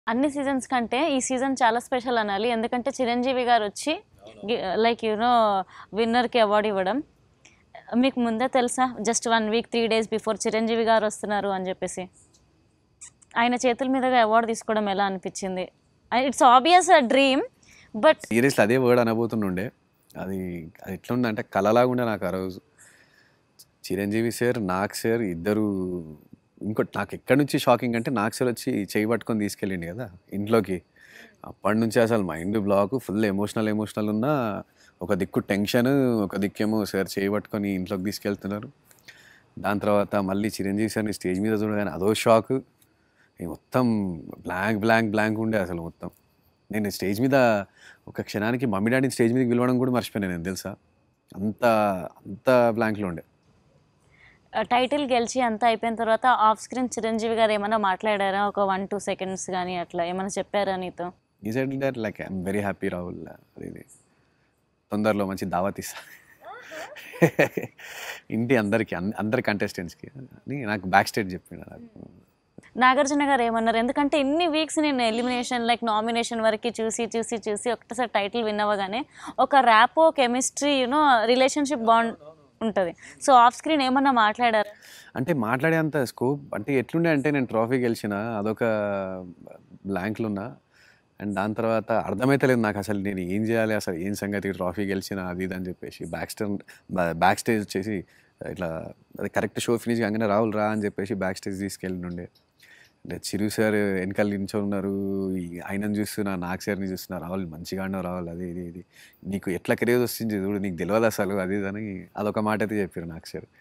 అన్ని సీజన్స్ కంటే ఈ సీజన్ చాలా స్పెషల్ అనాలి ఎందుకంటే చిరంజీవి గారు వచ్చి లైక్ యూనో విన్నర్కి అవార్డు ఇవ్వడం మీకు ముందే తెలుసా just one week three days before Chiranjeevi garu వస్తున్నారు అని చెప్పేసి ఆయన చేతుల మీదుగా అవార్డు తీసుకోవడం ఎలా అనిపించింది it's obvious a dream but seriously అదే వర్డ్ అనబోతుండే అది అది ఎట్లా ఉందంటే కలలాగా ఉండే నాకు ఆ రోజు చిరంజీవి సార్ నాగ్ సార్ ఇద్దరు ఇంకోటి నాకు ఎక్కడి నుంచి షాకింగ్ అంటే నాగ్ సార్ వచ్చి చేయి పట్టుకొని తీసుకెళ్ళిండు కదా ఇంట్లోకి అప్పటి నుంచి అసలు mind block full emotional emotional ఉన్న ఒక దిక్కు టెన్షన్ ఒక దిక్కేమో సార్ చేయి పట్టుకొని ఇంట్లోకి తీసుకెళ్తున్నారు దాని తర్వాత మళ్ళీ చిరంజీవి సార్ని స్టేజ్ మీద చూడగానే అదో షాక్ ఈ మొత్తం బ్లాంక్ బ్లాంక్ బ్లాంక్ ఉండే అసలు మొత్తం నేను స్టేజ్ మీద ఒక క్షణానికి మమ్మీ డాడీని స్టేజ్ మీదకి పిలవడం కూడా మర్చిపోయాను నేను తెలుసా అంత అంత బ్లాంక్లో ఉండే టైటిల్ గెలిచి అంతా అయిపోయిన తర్వాత ఆఫ్ స్క్రీన్ చిరంజీవి గారు ఏమైనా మాట్లాడారా ఒక వన్ టూ సెకండ్స్ కానీ అట్లా ఏమైనా చెప్పారా నీతో ఈ side that like I'm very happy Rahul అది ఇది. తొందరలో మంచి దావత్ ఇస్తా ఇంటి అందరికి అన్- అందరి కంటెస్టెంట్స్కి అని నాకు బ్యాక్ స్టేజ్ చెప్పిండు నాకు నాగార్జున గారు ఏమన్నారు ఎందుకంటే ఇన్ని వీక్స్ నేను ఎలిమినేషన్ లైక్ నామినేషన్ వరకు చూసి చూసి చూసి ఒకటేసారి టైటిల్ విన్ అవ్వగానే ఒక rapport chemistry you know relationship bond ఉంటుంది సో ఆఫ్ స్క్రీన్ ఏమన్నా మాట్లాడారు అంటే మాట్లాడేంత స్కోప్ అంటే ఎట్లుండే అంటే నేను ట్రాఫీ గెలిచిన అదొక బ్లాంక్లో ఉన్నా అండ్ దాని తర్వాత అర్థమైతలేదు నాకు అసలు నేను ఏం చేయాలి అసలు ఏం సంగతి ట్రాఫీ గెలిచిన అది ఇది అని చెప్పేసి బ్యాక్ స్టేజ్ బ్యాక్ స్టేజ్ వచ్చేసి ఇట్లా అది కరెక్ట్ షో ఫినిష్ కాగానే రాహుల్ రా అని చెప్పేసి బ్యాక్ స్టేజ్ తీసుకెళ్ళిండే అంటే చిరు సార్ వెనకాల నించో ఉన్నారు ఈ ఆయనను చూస్తున్నా నాగ్ సార్ని చూస్తున్నా రాహుల్ మంచిగా ఆడినావు రాహుల్ అది ఇది ఇది నీకు ఎట్లా కెరీర్ వస్తుంది చూడు నీకు తెలియదు అసలు అది ఇది అని అదొక మాట అయితే చెప్పారు నాగ్ సార్